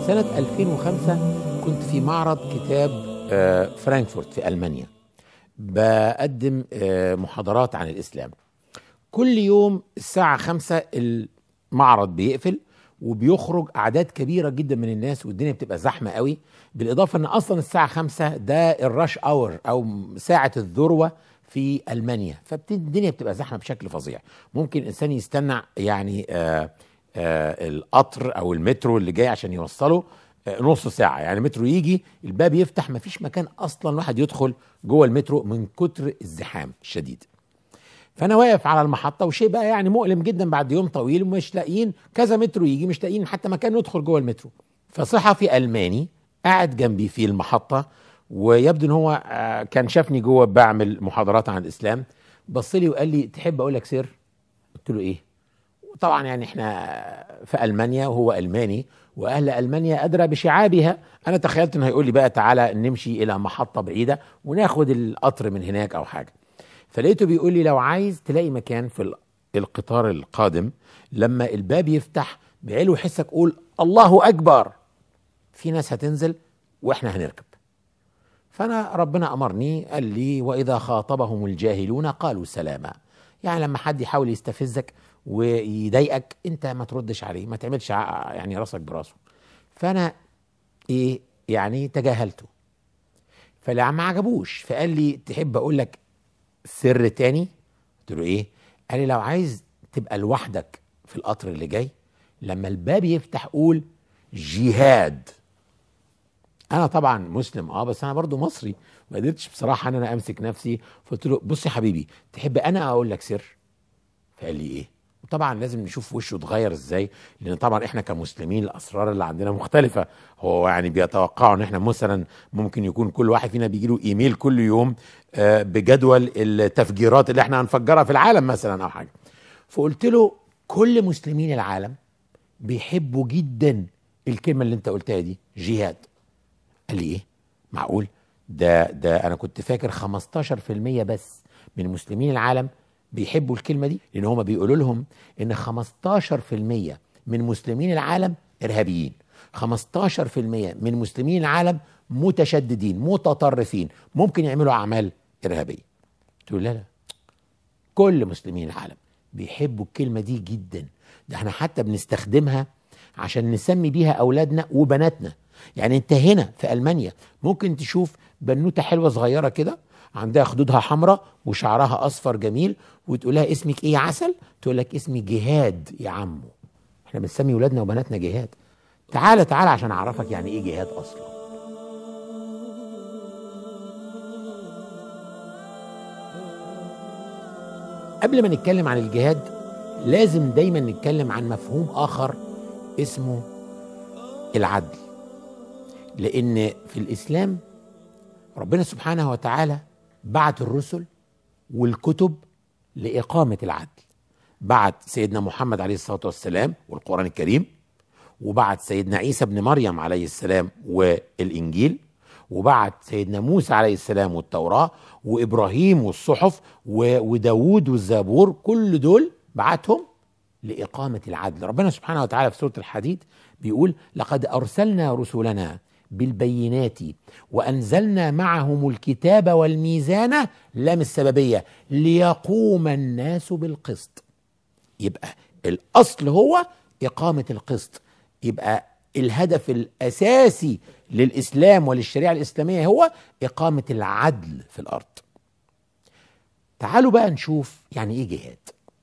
سنة 2005 كنت في معرض كتاب آه، فرانكفورت في ألمانيا بقدم آه، محاضرات عن الإسلام كل يوم الساعة خمسة المعرض بيقفل وبيخرج أعداد كبيرة جدا من الناس والدنيا بتبقى زحمة قوي بالإضافة أن أصلا الساعة خمسة ده الراش أور أو ساعة الذروة في ألمانيا فالدنيا بتبقى زحمة بشكل فظيع ممكن إنسان يستنى يعني آه آه القطر أو المترو اللي جاي عشان يوصله آه نص ساعة يعني المترو يجي الباب يفتح مفيش مكان أصلا واحد يدخل جوه المترو من كتر الزحام الشديد فانا واقف على المحطه وشيء بقى يعني مؤلم جدا بعد يوم طويل ومش لاقيين كذا مترو يجي مش لاقيين حتى مكان ندخل جوه المترو فصحفي الماني قاعد جنبي في المحطه ويبدو ان هو آه، كان شافني جوه بعمل محاضرات عن الاسلام بص لي وقال لي تحب اقول لك سر قلت له ايه طبعا يعني احنا في المانيا وهو الماني واهل المانيا ادرى بشعابها انا تخيلت انه هيقول لي بقى تعالى نمشي الى محطه بعيده وناخد القطر من هناك او حاجه فلقيته بيقول لي لو عايز تلاقي مكان في ال- القطار القادم لما الباب يفتح بعلو حسك قول الله اكبر في ناس هتنزل واحنا هنركب فانا ربنا امرني قال لي واذا خاطبهم الجاهلون قالوا سلاما يعني لما حد يحاول يستفزك ويضايقك انت ما تردش عليه ما تعملش ع- يعني راسك براسه فانا ايه يعني تجاهلته فلا ما عجبوش فقال لي تحب اقول لك سر تاني قلت له ايه قال لي لو عايز تبقى لوحدك في القطر اللي جاي لما الباب يفتح قول جهاد انا طبعا مسلم اه بس انا برضو مصري ما قدرتش بصراحه ان انا امسك نفسي فقلت له بص يا حبيبي تحب انا اقول لك سر فقال لي ايه طبعا لازم نشوف وشه اتغير ازاي لان طبعا احنا كمسلمين الاسرار اللي عندنا مختلفه هو يعني بيتوقعوا ان احنا مثلا ممكن يكون كل واحد فينا بيجي له ايميل كل يوم آه، بجدول التفجيرات اللي احنا هنفجرها في العالم مثلا او حاجه فقلت له كل مسلمين العالم بيحبوا جدا الكلمه اللي انت قلتها دي جهاد قال لي ايه معقول ده ده انا كنت فاكر 15% بس من مسلمين العالم بيحبوا الكلمه دي لان هم بيقولوا لهم ان 15% من مسلمين العالم ارهابيين 15% من مسلمين العالم متشددين متطرفين ممكن يعملوا اعمال ارهابيه قلت له لا لا كل مسلمين العالم بيحبوا الكلمة دي جدا ده احنا حتى بنستخدمها عشان نسمي بيها أولادنا وبناتنا يعني انت هنا في ألمانيا ممكن تشوف بنوتة حلوة صغيرة كده عندها خدودها حمراء وشعرها أصفر جميل وتقول لها اسمك ايه يا عسل تقول لك اسمي جهاد يا عمو احنا بنسمي ولادنا وبناتنا جهاد تعالى تعالى عشان أعرفك يعني ايه جهاد أصلا قبل ما نتكلم عن الجهاد لازم دايما نتكلم عن مفهوم اخر اسمه العدل لان في الاسلام ربنا سبحانه وتعالى بعت الرسل والكتب لاقامه العدل بعت سيدنا محمد عليه الصلاه والسلام والقران الكريم وبعت سيدنا عيسى ابن مريم عليه السلام والانجيل وبعت سيدنا موسى عليه السلام والتوراه وابراهيم والصحف و- وداوود والزبور كل دول بعتهم لاقامه العدل ربنا سبحانه وتعالى في سوره الحديد بيقول لقد ارسلنا رسلنا بالبينات وانزلنا معهم الكتاب والميزان لام السببيه ليقوم الناس بالقسط يبقى الاصل هو اقامه القسط يبقى الهدف الاساسي للاسلام وللشريعه الاسلاميه هو اقامه العدل في الارض تعالوا بقى نشوف يعني ايه جهاد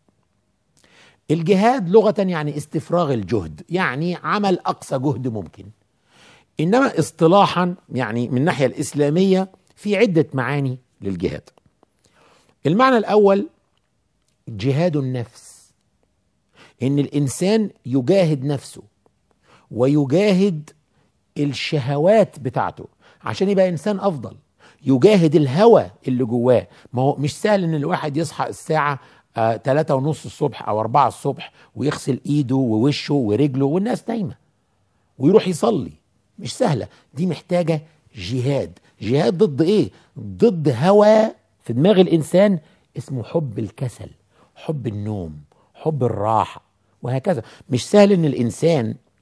الجهاد لغه يعني استفراغ الجهد يعني عمل اقصى جهد ممكن انما اصطلاحا يعني من الناحيه الاسلاميه في عده معاني للجهاد المعنى الاول جهاد النفس ان الانسان يجاهد نفسه ويجاهد الشهوات بتاعته عشان يبقى انسان افضل يجاهد الهوى اللي جواه ما هو مش سهل ان الواحد يصحى الساعه آه تلاتة ونص الصبح او أربعة الصبح ويغسل ايده ووشه ورجله والناس نايمه ويروح يصلي مش سهله دي محتاجه جهاد جهاد ضد ايه ضد هوى في دماغ الانسان اسمه حب الكسل حب النوم حب الراحه وهكذا مش سهل ان الانسان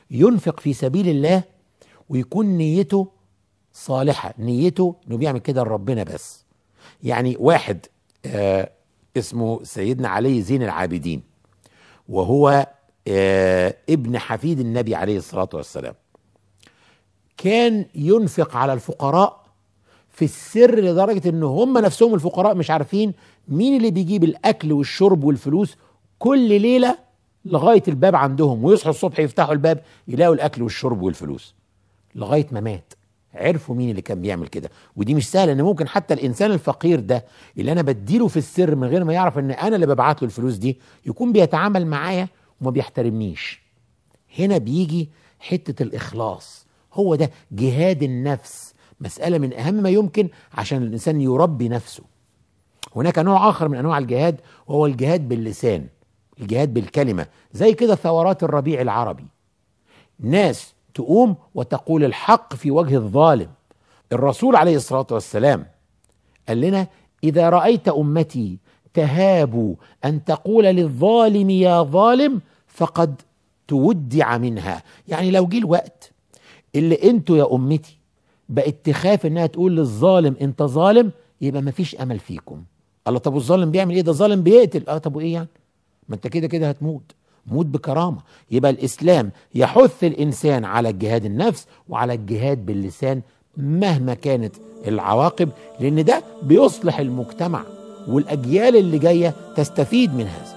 ينفق في سبيل الله ويكون نيته صالحة نيته انه بيعمل كده لربنا بس يعني واحد آه اسمه سيدنا علي زين العابدين وهو آه ابن حفيد النبي عليه الصلاة والسلام كان ينفق على الفقراء في السر لدرجة ان هم نفسهم الفقراء مش عارفين مين اللي بيجيب الاكل والشرب والفلوس كل ليلة لغاية الباب عندهم ويصحوا الصبح يفتحوا الباب يلاقوا الاكل والشرب والفلوس لغاية ما مات عرفوا مين اللي كان بيعمل كده ودي مش سهله ان ممكن حتى الانسان الفقير ده اللي انا بديله في السر من غير ما يعرف ان انا اللي ببعت له الفلوس دي يكون بيتعامل معايا وما بيحترمنيش هنا بيجي حته الاخلاص هو ده جهاد النفس مساله من اهم ما يمكن عشان الانسان يربي نفسه هناك نوع اخر من انواع الجهاد وهو الجهاد باللسان الجهاد بالكلمه زي كده ثورات الربيع العربي ناس تقوم وتقول الحق في وجه الظالم الرسول عليه الصلاه والسلام قال لنا اذا رايت امتي تهاب ان تقول للظالم يا ظالم فقد تودع منها يعني لو جه الوقت اللي انتوا يا امتي بقت تخاف انها تقول للظالم انت ظالم يبقى مفيش امل فيكم الله طب والظالم بيعمل ايه ده ظالم بيقتل اه طب وايه يعني ما انت كده كده هتموت موت بكرامه يبقى الاسلام يحث الانسان على الجهاد النفس وعلى الجهاد باللسان مهما كانت العواقب لان ده بيصلح المجتمع والاجيال اللي جايه تستفيد من هذا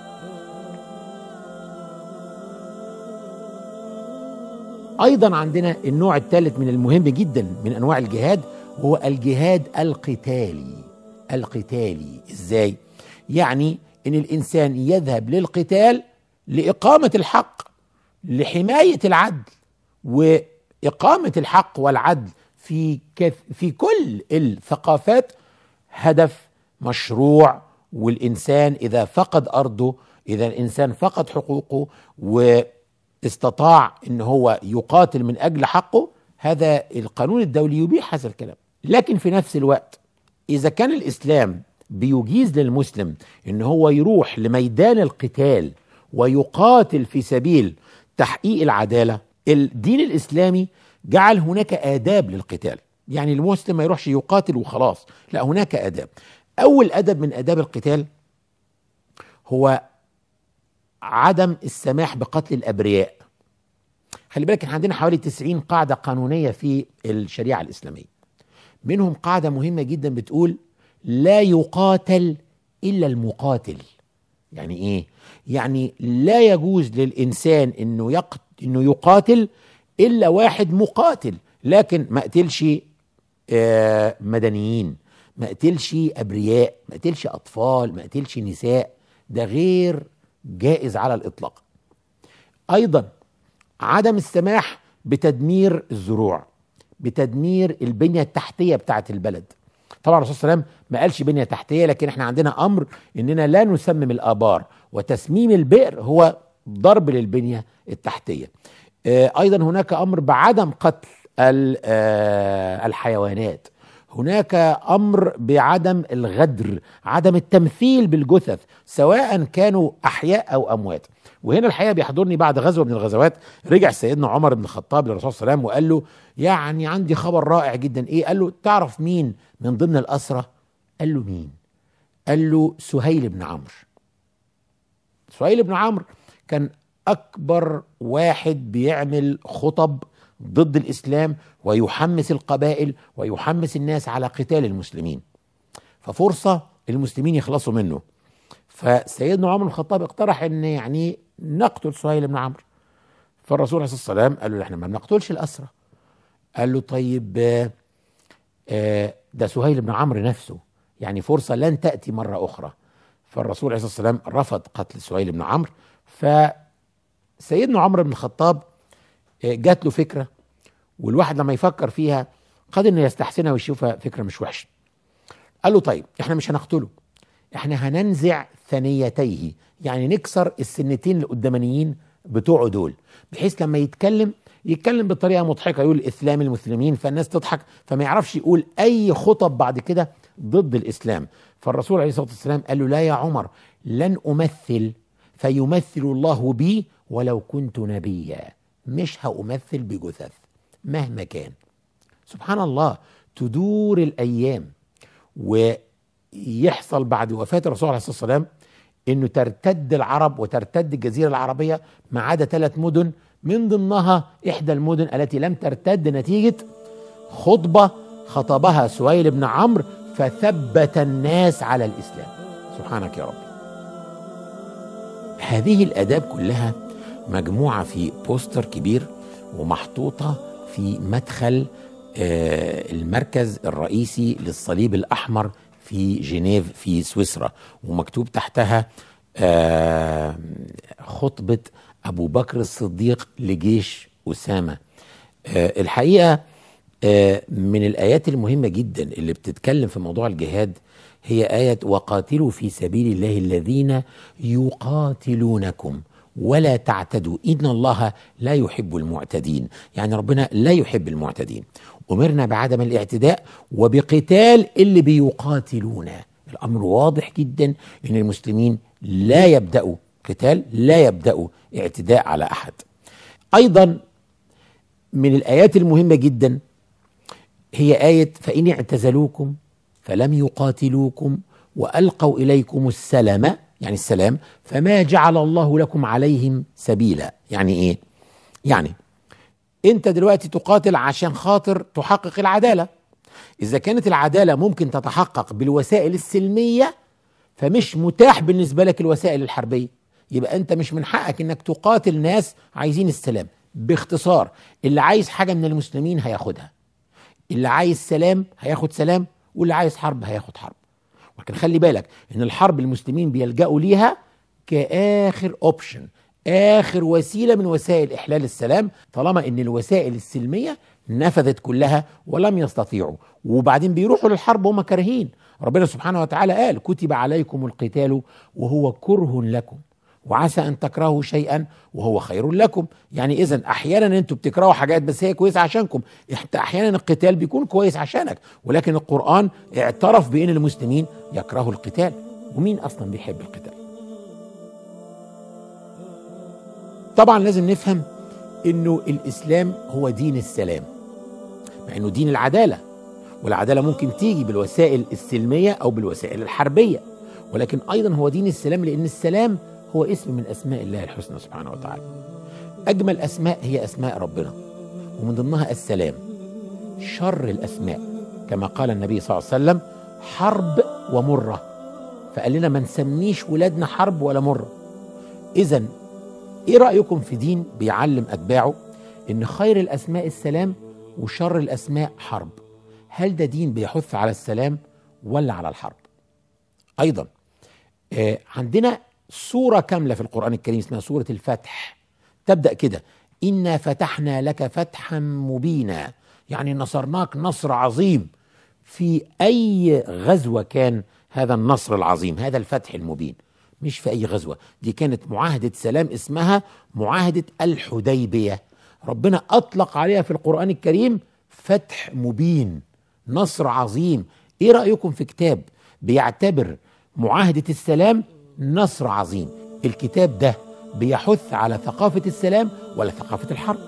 ايضا عندنا النوع الثالث من المهم جدا من انواع الجهاد هو الجهاد القتالي القتالي ازاي يعني ان الانسان يذهب للقتال لاقامه الحق لحمايه العدل واقامه الحق والعدل في كف في كل الثقافات هدف مشروع والانسان اذا فقد ارضه اذا الانسان فقد حقوقه واستطاع ان هو يقاتل من اجل حقه هذا القانون الدولي يبيح هذا الكلام لكن في نفس الوقت اذا كان الاسلام بيجيز للمسلم ان هو يروح لميدان القتال ويقاتل في سبيل تحقيق العداله الدين الاسلامي جعل هناك آداب للقتال يعني المسلم ما يروحش يقاتل وخلاص لا هناك آداب أول أدب من آداب القتال هو عدم السماح بقتل الأبرياء خلي بالك احنا عندنا حوالي 90 قاعدة قانونية في الشريعة الإسلامية منهم قاعدة مهمة جدا بتقول لا يقاتل إلا المقاتل يعني إيه؟ يعني لا يجوز للإنسان إنه يقت... إنه يقاتل الا واحد مقاتل لكن ما قتلش آه مدنيين ما قتلش ابرياء ما قتلش اطفال ما قتلش نساء ده غير جائز على الاطلاق ايضا عدم السماح بتدمير الزروع بتدمير البنيه التحتيه بتاعه البلد طبعا الرسول صلى الله عليه وسلم ما قالش بنيه تحتيه لكن احنا عندنا امر اننا لا نسمم الابار وتسميم البئر هو ضرب للبنيه التحتيه ايضا هناك امر بعدم قتل الحيوانات هناك امر بعدم الغدر عدم التمثيل بالجثث سواء كانوا احياء او اموات وهنا الحقيقه بيحضرني بعد غزوه من الغزوات رجع سيدنا عمر بن الخطاب للرسول صلى الله عليه وسلم وقال له يعني عندي خبر رائع جدا ايه قال له تعرف مين من ضمن الاسرى قال له مين قال له سهيل بن عمرو سهيل بن عمرو كان اكبر واحد بيعمل خطب ضد الاسلام ويحمس القبائل ويحمس الناس على قتال المسلمين ففرصه المسلمين يخلصوا منه فسيدنا عمر بن الخطاب اقترح ان يعني نقتل سهيل بن عمرو فالرسول عليه الصلاه والسلام قال له احنا ما بنقتلش الاسرى قال له طيب آآ آآ ده سهيل بن عمرو نفسه يعني فرصه لن تاتي مره اخرى فالرسول عليه الصلاه والسلام رفض قتل سهيل بن عمرو ف سيدنا عمر بن الخطاب جات له فكره والواحد لما يفكر فيها قد انه يستحسنها ويشوفها فكره مش وحشه. قال له طيب احنا مش هنقتله احنا هننزع ثنيتيه يعني نكسر السنتين القدامانيين بتوعه دول بحيث لما يتكلم يتكلم بطريقه مضحكه يقول اسلام المسلمين فالناس تضحك فما يعرفش يقول اي خطب بعد كده ضد الاسلام فالرسول عليه الصلاه والسلام قال له لا يا عمر لن امثل فيمثل الله بي ولو كنت نبيا مش هأمثل بجثث مهما كان سبحان الله تدور الأيام ويحصل بعد وفاة الرسول عليه الصلاة والسلام انه ترتد العرب وترتد الجزيره العربيه ما عدا ثلاث مدن من ضمنها احدى المدن التي لم ترتد نتيجه خطبه خطبها سهيل بن عمرو فثبت الناس على الاسلام سبحانك يا رب هذه الاداب كلها مجموعه في بوستر كبير ومحطوطه في مدخل آه، المركز الرئيسي للصليب الاحمر في جنيف في سويسرا ومكتوب تحتها آه، خطبه ابو بكر الصديق لجيش اسامه آه، الحقيقه آه، من الايات المهمه جدا اللي بتتكلم في موضوع الجهاد هي ايه وقاتلوا في سبيل الله الذين يقاتلونكم ولا تعتدوا ان الله لا يحب المعتدين يعني ربنا لا يحب المعتدين امرنا بعدم الاعتداء وبقتال اللي بيقاتلونا الامر واضح جدا ان المسلمين لا يبداوا قتال لا يبداوا اعتداء على احد ايضا من الايات المهمه جدا هي ايه فان اعتزلوكم فلم يقاتلوكم والقوا اليكم السلام يعني السلام فما جعل الله لكم عليهم سبيلا يعني ايه يعني انت دلوقتي تقاتل عشان خاطر تحقق العداله اذا كانت العداله ممكن تتحقق بالوسائل السلميه فمش متاح بالنسبه لك الوسائل الحربيه يبقى انت مش من حقك انك تقاتل ناس عايزين السلام باختصار اللي عايز حاجه من المسلمين هياخدها اللي عايز سلام هياخد سلام واللي عايز حرب هياخد حرب ولكن خلي بالك ان الحرب المسلمين بيلجأوا ليها كآخر اوبشن آخر وسيلة من وسائل إحلال السلام طالما إن الوسائل السلمية نفذت كلها ولم يستطيعوا وبعدين بيروحوا للحرب وهم كارهين ربنا سبحانه وتعالى قال كتب عليكم القتال وهو كره لكم وعسى ان تكرهوا شيئا وهو خير لكم يعني اذا احيانا انتوا بتكرهوا حاجات بس هي كويسه عشانكم إحت- احيانا القتال بيكون كويس عشانك ولكن القران اعترف بان المسلمين يكرهوا القتال ومين اصلا بيحب القتال طبعا لازم نفهم انه الاسلام هو دين السلام مع انه دين العداله والعداله ممكن تيجي بالوسائل السلميه او بالوسائل الحربيه ولكن ايضا هو دين السلام لان السلام هو اسم من اسماء الله الحسنى سبحانه وتعالى اجمل اسماء هي اسماء ربنا ومن ضمنها السلام شر الاسماء كما قال النبي صلى الله عليه وسلم حرب ومره فقال لنا ما نسميش ولادنا حرب ولا مره اذا ايه رايكم في دين بيعلم اتباعه ان خير الاسماء السلام وشر الاسماء حرب هل ده دين بيحث على السلام ولا على الحرب ايضا آه عندنا سوره كامله في القران الكريم اسمها سوره الفتح تبدا كده انا فتحنا لك فتحا مبينا يعني نصرناك نصر عظيم في اي غزوه كان هذا النصر العظيم هذا الفتح المبين مش في اي غزوه دي كانت معاهده سلام اسمها معاهده الحديبيه ربنا اطلق عليها في القران الكريم فتح مبين نصر عظيم ايه رايكم في كتاب بيعتبر معاهده السلام نصر عظيم الكتاب ده بيحث على ثقافه السلام ولا ثقافه الحرب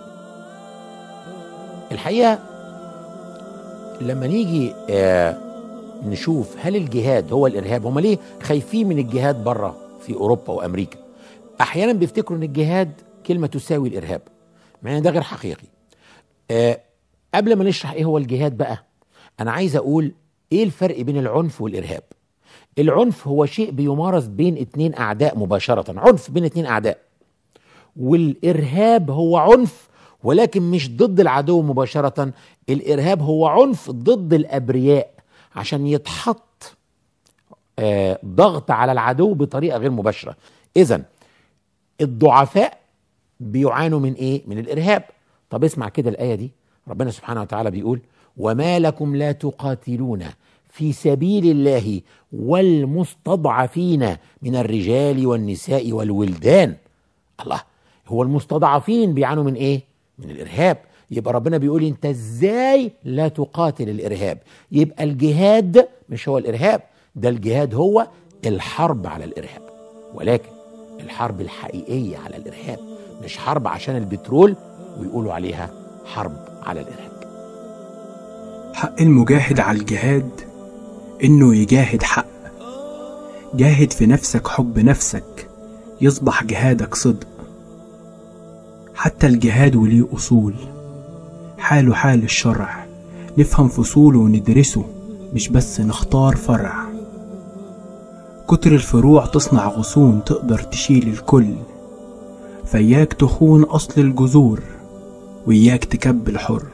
الحقيقه لما نيجي آه نشوف هل الجهاد هو الارهاب هم ليه خايفين من الجهاد بره في اوروبا وامريكا احيانا بيفتكروا ان الجهاد كلمه تساوي الارهاب مع ان ده غير حقيقي آه قبل ما نشرح ايه هو الجهاد بقى انا عايز اقول ايه الفرق بين العنف والارهاب العنف هو شيء بيمارس بين اتنين اعداء مباشره عنف بين اتنين اعداء والارهاب هو عنف ولكن مش ضد العدو مباشره الارهاب هو عنف ضد الابرياء عشان يتحط آه ضغط على العدو بطريقه غير مباشره اذا الضعفاء بيعانوا من ايه من الارهاب طب اسمع كده الايه دي ربنا سبحانه وتعالى بيقول وما لكم لا تقاتلون في سبيل الله والمستضعفين من الرجال والنساء والولدان الله هو المستضعفين بيعانوا من ايه من الارهاب يبقى ربنا بيقول انت ازاي لا تقاتل الارهاب يبقى الجهاد مش هو الارهاب ده الجهاد هو الحرب على الارهاب ولكن الحرب الحقيقيه على الارهاب مش حرب عشان البترول ويقولوا عليها حرب على الإرهاب حق المجاهد على الجهاد إنه يجاهد حق جاهد في نفسك حب نفسك يصبح جهادك صدق حتى الجهاد وليه أصول حاله حال الشرع نفهم فصوله وندرسه مش بس نختار فرع كتر الفروع تصنع غصون تقدر تشيل الكل فإياك تخون أصل الجذور وإياك تكب الحر